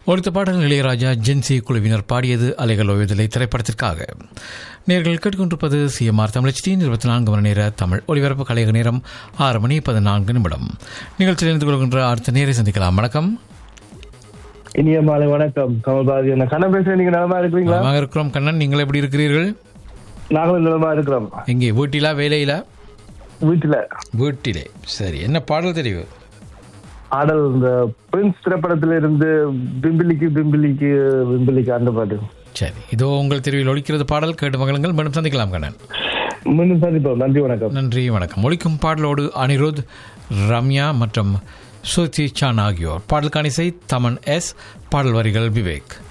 ஒருத்த பாடல் இளையராஜா ஜென்சி குழுவினர் பாடியது அலைகள் ஓய்வதில்லை திரைப்படத்திற்காக நேர்கள் கேட்டுக்கொண்டிருப்பது சிஎம்ஆர் தமிழச்சியின் இருபத்தி நான்கு மணி நேர தமிழ் ஒலிபரப்பு கலைய நேரம் ஆறு மணி பதினான்கு நிமிடம் நிகழ்ச்சியில் இணைந்து கொள்கின்ற அடுத்த நேரை சந்திக்கலாம் வணக்கம் இனிய மாலை வணக்கம் கமல்பாரதி என்ன கண்ணன் பேசுறேன் நீங்க நலமா இருக்கிறீங்களா நலமாக இருக்கிறோம் கண்ணன் நீங்கள் எப்படி இருக்கிறீர்கள் நாங்களும் நலமா இருக்கிறோம் எங்கே வீட்டிலா வேலையிலா வீட்டுல வீட்டிலே சரி என்ன பாடல் தெரிவு ஆடல் இந்த பிரின்ஸ் திரைப்படத்துல இருந்து பிம்பிலிக்கு பிம்பிலிக்கு பிம்பிலிக்கு அந்த பாட்டு சரி இதோ உங்கள் தெரிவில் ஒழிக்கிறது பாடல் கேட்டு மகளுங்கள் மீண்டும் சந்திக்கலாம் கண்ணன் மீண்டும் சந்திப்போம் நன்றி வணக்கம் நன்றி வணக்கம் ஒழிக்கும் பாடலோடு அனிருத் ரம்யா மற்றும் சுருதி சான் ஆகியோர் பாடல் காணிசை தமன் எஸ் பாடல் வரிகள் விவேக்